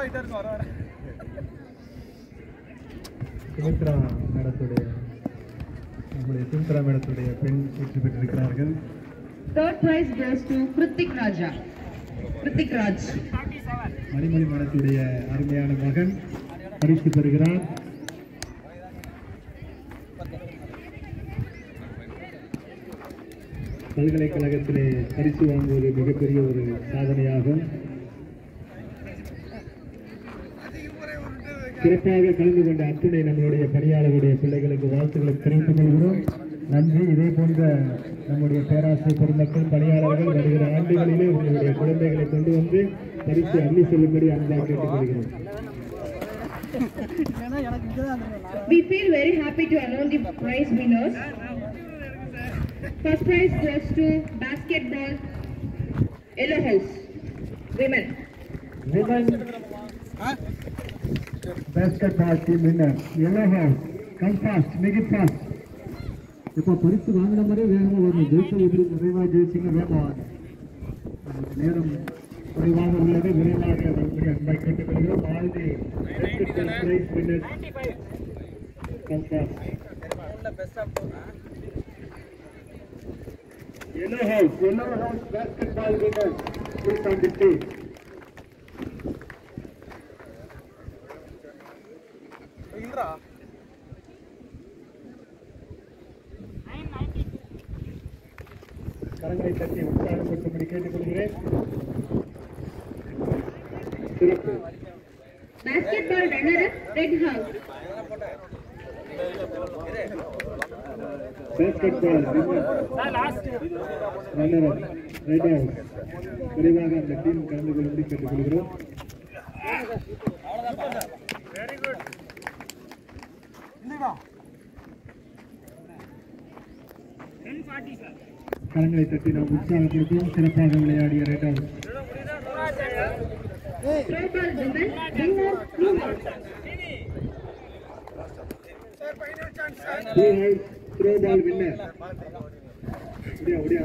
சுமித்ரா மேடத்துடைய நம்முடைய சுமித்ரா மேடத்துடைய பெண் வெற்றி பெற்றிருக்கிறார்கள் Third prize goes to Kritik Raja. Kritik Raj. மணிமணி மேடத்துடைய அருமையான மகன் பரிசு பெறுகிறார் பல்கலைக்கழகத்திலே பரிசு வாங்குவது மிகப்பெரிய ஒரு சாதனையாகும் சிறப்பாக கலந்து கொண்ட அத்துணை நம்மளுடைய பணியாளர்களுடைய பிள்ளைகளுக்கு வாழ்த்துக்களை தெரிவித்துக் கொள்கிறோம் நன்றி இதே போன்ற நம்முடைய பேராசிரியர் பெருமக்கள் பணியாளர்கள் வருகிற ஆண்டுகளிலே உங்களுடைய குழந்தைகளை கொண்டு வந்து பரிசு அள்ளி செல்லும்படி அன்பாக கேட்டுக்கொள்கிறோம் We feel very happy to announce the prize winners. First prize goes to basketball Yellow House. Women. Women basketball team winner, Yellow House. Come fast, make it fast. இப்போ பரிசு வாங்கின மாதிரி வேகமா வரணும் ஜெயிச்ச எப்படி நிறைவா ஜெயிச்சிங்க வேகமா வாங்க நமக்கு நேரம் குறைவாக உள்ளது விரைவாக வரும்படி அன்பாய் கேட்டுக்கொள்கிறோம் all the prize winners come fast Yellow House, Yellow House basketball winners, please on the stage. கரங்களை தட்டி உற்சாகப்படுத்தும்படி கேட்டுக்கொள்கிறேன் சிறப்பு Basketball runner-up Red House. Basketball runner red house விரைவாக அந்த டீம் கலந்து கொள்ளும்படி கேட்டுக்கொள்கிறோம் கரங்களை தட்டி நாம் உற்சாகப்படுத்துவோம் சிறப்பாக விளையாடிய red house Throwball women winner Blue House. Blue house throw ball winner ஒடியா ஒடியா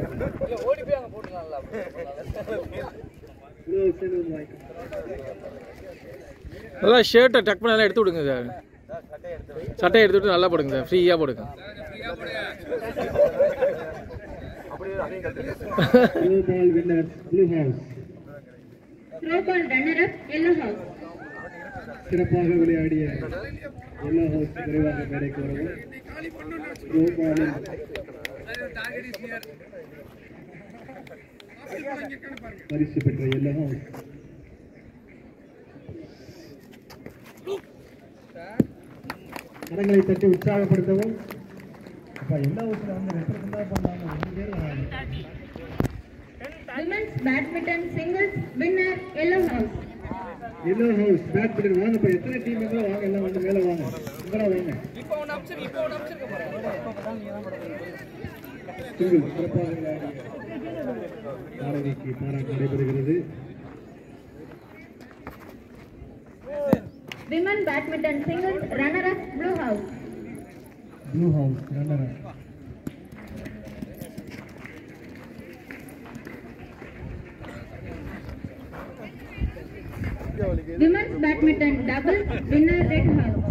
ப்ளூ ஹவுஸ் வந்து வாங்கிக்கோ நல்லா ஷர்ட்டை டக் பண்ணி நல்லா எடுத்து விடுங்க சார் சட்டையை எடுத்து விட்டு நல்லா போடுங்க சார் ஃப்ரீயாக போடுங்க throw ball winner blue house Throwball runner-up Yellow House. சிறப்பாக விளையாடிய எல்லா ஹவுஸ் விரைவாக மேடைக்கு வரவும் த்ரோ பாலில் பரிசு பெற்ற எல்லா ஹவுஸ் கரங்களை தட்டி உற்சாகப்படுத்தவும் அப்பா எல்லா ஹவுஸ்ல வந்து ரெப்ரசென்டா பண்ணாங்க ரெண்டு பேர் வராங்க Women's badminton singles winner Yellow House. Yellow house badminton வாங்கப்பா எத்தனை டீம் இருந்தா வாங்க எல்லாம் வந்து மேல வாங்க இங்கடா வாங்க சிங்கிள் சிறப்பாக விளையாடிய மாணவிக்கு பாராட்டு நடைபெறுகிறது Women badminton singles runner-up Blue House. Blue house runner Women's badminton doubles winner Red House.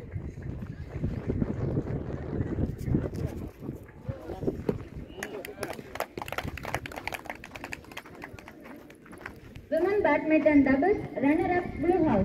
Women badminton doubles runner-up Blue House.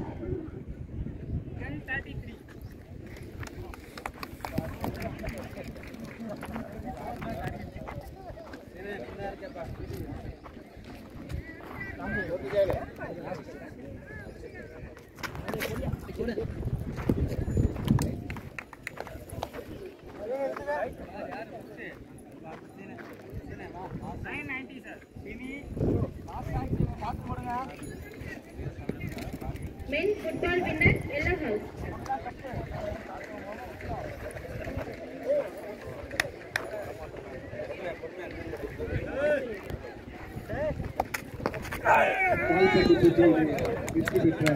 Men football winner Yellow House. கால்பந்து போட்டியில் வெற்றி பெற்ற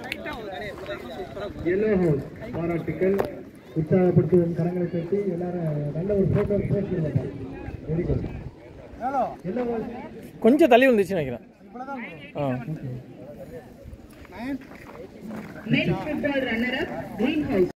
எல்லோ ஹவுஸ் பாராட்டுக்கள் உற்சாகப்படுத்துவோம் கரங்களை தட்டி எல்லாரும் நல்ல ஒரு photo post very good yellow house கொஞ்சம் தள்ளி வந்துச்சு நினைக்கிறேன் ஆ Men's football runner-up, Green House.